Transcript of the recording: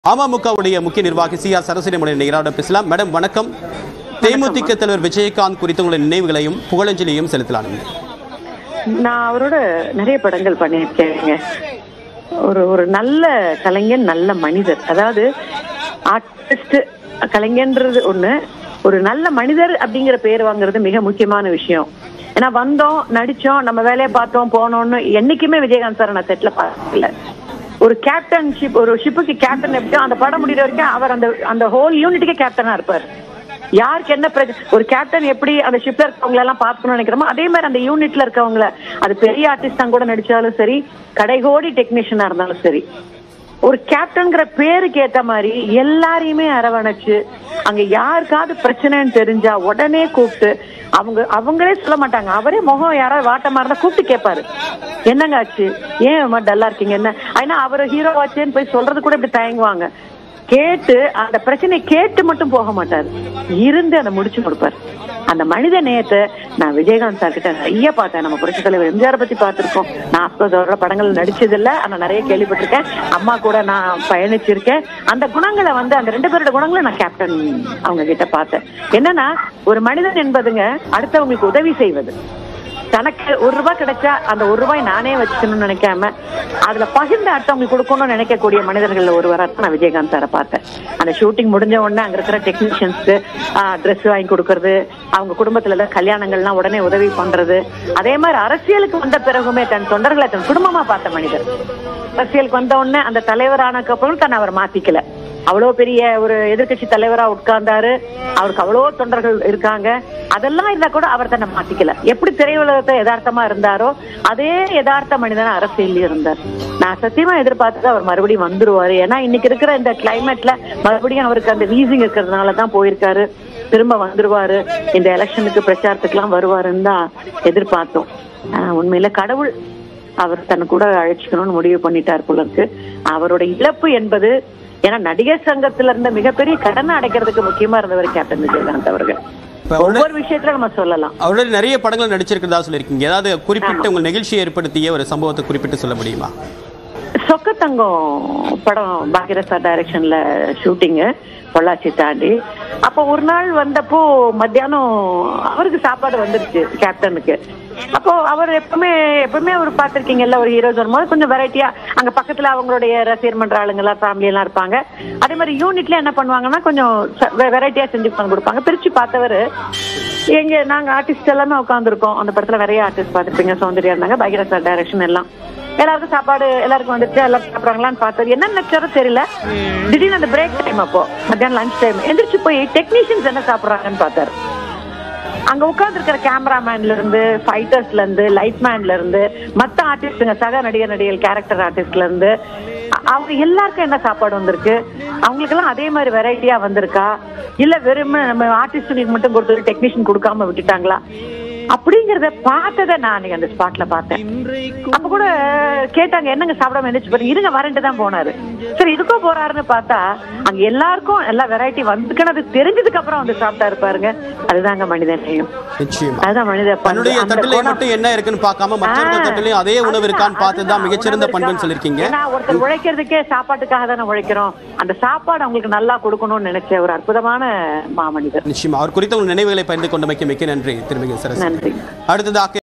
அமமுகவுடைய முக்கிய நிர்வாகி C R Saraswathi Mani நிகராடம் பேசலாம் மேடம் வணக்கம் தேமுதிக தலைவர் விஜயகாந்த் குறித்த உங்களுடைய நினைவுகளையும் புகழஞ்சலியும் செலுத்தலாம் நான் அவரோட நிறைய படங்கள் பண்ணியிருக்கேங்க ஒரு ஒரு நல்ல கலைஞன் நல்ல மனிதர் அதாவது ஆர்டிஸ்ட் கலைஞன்றது ஒண்ணு ஒரு நல்ல மனிதர் அப்படிங்கிற பேர் வாங்குறது மிக முக்கியமான விஷயம் ஏன்னா வந்தோம் நடிச்சோம் நம்ம வேலையை பார்த்தோம் போனோம்னு என்னைக்குமே விஜயகாந்த் சார் நான் செட்ல பார்க்கல ஒரு கேப்டன்ஷிப் ஒரு ஷிப்புக்கு கேப்டன் எப்படியோ அந்த படம் முடிகிற வரைக்கும் அவர் அந்த அந்த ஹோல் யூனிட்டுக்கே கேப்டனா இருப்பார் யாருக்கு என்ன பிரச்சனை ஒரு கேப்டன் எப்படி அந்த ஷிப்ல இருக்கவங்க எல்லாம் பார்க்கணும்னு நினைக்கிறோமோ அதே மாதிரி அந்த யூனிட்ல இருக்கவங்கள அது பெரிய ஆர்டிஸ்டா கூட நடிச்சாலும் சரி கடைகோடி டெக்னீஷியனா இருந்தாலும் சரி ஒரு கேப்டன்ங்கிற பேருக்கு ஏத்த மாதிரி எல்லாரையுமே அரவணைச்சு அங்க யாருக்காவது பிரச்சனைன்னு தெரிஞ்சா உடனே கூப்பிட்டு அவங்க அவங்களே சொல்ல மாட்டாங்க அவரே முகம் யாராவது வாட்டமா இருந்தா கூப்பிட்டு கேட்பாரு என்னங்க ஆச்சு ஏன் டல்லா இருக்கீங்க என்ன ஏன்னா அவர் ஹீரோ ஆச்சேன்னு போய் சொல்றது கூட இப்படி தயங்குவாங்க கேட்டு அந்த பிரச்சனையை கேட்டு மட்டும் போக மாட்டாரு இருந்து அதை முடிச்சு கொடுப்பாரு அந்த மனித நேயத்தை நான் விஜயகாந்த் சார் கிட்ட நிறைய பார்த்தேன் நம்ம புரட்சி தலைவர் எம்ஜிஆர் பத்தி பார்த்திருக்கோம் நான் அப்கோர்ஸ் அவரோட படங்கள் நடிச்சதில்ல ஆனா நிறைய கேள்விப்பட்டிருக்கேன் அம்மா கூட நான் பயணிச்சிருக்கேன் அந்த குணங்களை வந்து அந்த ரெண்டு பேரோட குணங்களை நான் கேப்டன் அவங்க கிட்ட பார்த்தேன் என்னன்னா ஒரு மனிதன் என்பதுங்க அடுத்தவங்களுக்கு உதவி செய்வது தனக்கு ஒரு ரூபாய் கிடைச்சா அந்த ஒரு ரூபாய் நானே வச்சுக்கணும்னு நினைக்காம அதுல பகிர்ந்து அடுத்தவங்களுக்கு கொடுக்கணும்னு நினைக்கக்கூடிய மனிதர்கள்ல ஒருவராக நான் விஜயகாந்த் சாரை பார்த்தேன் அந்த ஷூட்டிங் முடிஞ்ச உடனே அங்க இருக்கிற டெக்னீஷியன்ஸ்க்கு ட்ரெஸ் வாங்கி கொடுக்கறது அவங்க குடும்பத்துல எல்லாம் கல்யாணங்கள்லாம் உடனே உதவி பண்றது அதே மாதிரி அரசியலுக்கு வந்த பிறகுமே தன் தொண்டர்களை தன் குடும்பமா பார்த்த மனிதர் அரசியலுக்கு வந்த உடனே அந்த தலைவரானக்கு அப்புறம் தன்னை அவர் மாத்திக்கல அவ்வளவு பெரிய ஒரு எதிர்க்கட்சி தலைவரா உட்கார்ந்தாரு அவருக்கு அவ்வளோ தொண்டர்கள் இருக்காங்க அதெல்லாம் இருந்தா கூட அவர் தன்னை மாத்திக்கல எப்படி திரையுலகத்தை யதார்த்தமா இருந்தாரோ அதே யதார்த்த மனிதனா அரசியல் இருந்தார் நான் சத்தியமா எதிர்பார்த்தது அவர் மறுபடியும் வந்துருவாரு ஏன்னா இன்னைக்கு இருக்கிற இந்த கிளைமேட்ல மறுபடியும் அவருக்கு அந்த வீசிங் இருக்கிறதுனால தான் போயிருக்காரு திரும்ப வந்துருவாரு இந்த எலெக்ஷனுக்கு பிரச்சாரத்துக்கு எல்லாம் வருவாருன்னு தான் எதிர்பார்த்தோம் ஆஹ் உண்மையில கடவுள் அவர் தன்னை கூட அழைச்சிக்கணும்னு முடிவு பண்ணிட்டார் போல இருக்கு அவரோட இழப்பு என்பது ஏன்னா நடிகர் சங்கத்துல இருந்த மிகப்பெரிய கடனை அடைக்கிறதுக்கு முக்கியமா இருந்தவர் கேப்டன் விஜயகாந்த் அவர்கள் இப்ப அவருடைய- ஒவ்வொரு விஷயத்துல நம்ம சொல்லலாம் அவருடைய நிறைய படங்கள் நடிச்சிருக்கிறதா சொல்லியிருக்கீங்க ஏதாவது குறிப்பிட்ட உங்கள் நிகழ்ச்சியை ஏற்படுத்திய ஒரு சம்பவத்தை குறிப்பிட்டு சொல்ல முடியுமா சொக்கத்தங்கம் படம் பாக்கியரசா டைரக்ஷன்ல ஷூட்டிங்கு பொள்ளாச்சி தாண்டி அப்போ ஒரு நாள் வந்தப்போ மத்தியானம் அவருக்கு சாப்பாடு வந்துருச்சு கேப்டனுக்கு அப்போ அவர் எப்பவுமே எப்பவுமே அவர் பார்த்திருக்கீங்கல்ல ஒரு ஹீரோஸ் வரும்போது கொஞ்சம் வெரைட்டியா அங்க பக்கத்துல அவங்களுடைய ரசிகர் மன்ற ஆளுங்க எல்லாம் ஃபேமிலி எல்லாம் இருப்பாங்க அதே மாதிரி யூனிட்ல என்ன பண்ணுவாங்கன்னா கொஞ்சம் வெரைட்டியா செஞ்சு பண்ணி கொடுப்பாங்க பிரிச்சு பார்த்தவர் எங்க நாங்க ஆர்டிஸ்ட் எல்லாமே உட்காந்துருக்கோம் அந்த படத்துல நிறைய ஆர்டிஸ்ட் பார்த்துருப்பீங்க சௌந்தர்யா இருந்தாங்க பாகிரசா டைரக்ஷன் எல்லாம் எல்லாருக்கும் சாப்பாடு எல்லாருக்கும் வந்துருச்சு எல்லாம் சாப்பிட்றாங்களான்னு பார்த்தது என்ன நினைச்சாரோ தெரியல திடீர்னு அந்த பிரேக் டைம் அப்போ மத்தியானம் லஞ்ச் டைம் எந்திரிச்சு போய் டெக்னீஷியன்ஸ் என்ன சாப்பிட்றாங்கன்னு பார்த்தாரு அங்க உட்கார்ந்து இருக்கிற கேமராமேன்ல இருந்து ஃபைட்டர்ஸ்ல இருந்து லைட் மேன்ல இருந்து மத்த ஆர்டிஸ்டுங்க சக நடிகர் நடிகர் கேரக்டர் ஆர்டிஸ்ட்ல இருந்து அ- அவங்க எல்லாருக்கும் என்ன சாப்பாடு வந்திருக்கு அவங்களுக்கு எல்லாம் அதே மாதிரி வெரைட்டியா வந்திருக்கா இல்ல வெறும் நம்ம ஆர்டிஸ்டுங்களுக்கு மட்டும் கொடுத்து டெக்னீஷியன் கொடுக்காம விட்டுட்டாங்களா அப்படிங்கறத பார்த்ததை நான் அன்னைக்கு அந்த ஸ்பாட்ல பார்த்தேன் அப்ப கூட கேட்டாங்க என்னங்க சாப்பிடாம எந்திரிச்சு போறீங்க இருங்க வரேன்ட்டு தான் போனாரு சரி இதுக்கோ போறாருன்னு பார்த்தா அங்க எல்லாருக்கும் எல்லா வெரைட்டி வந்துக்கணும் தெரிஞ்சதுக்கு அப்புறம் வந்து சாப்பிட்டாரு பாருங்க அதுதாங்க மனித நேயம் நிச்சயமா அதுதான் மனித பண்பு. தன்னுடைய அந்த தட்டிலே குணம். மட்டும் என்ன இருக்குன்னு பார்க்காம மற்றவங்க ஆ, தட்டிலையும் அதே உணவு இருக்கான்னு அதுதான், பார்த்து தான் அதுதான். மிகச்சிறந்த உணவு பண்புன்னு இருக்கா? சொல்லியிருக்கீங்க ஏன்னா ஒருத்தர் உழைக்கிறதுக்கே சாப்பாட்டுக்காக தானே உழைக்கிறோம் அந்த சாப்பாடு அவங்களுக்கு நல்லா கொடுக்கணும்னு நினைச்ச ஒரு அற்புதமான மாமனிதர் நிச்சயமா அவர் குறித்த உங்கள் நினைவுகளை பகிர்ந்து கொண்டமைக்கு மிக்க நன்றி திருமிகு சரஸ்வதி நன்றி அடுத்ததாக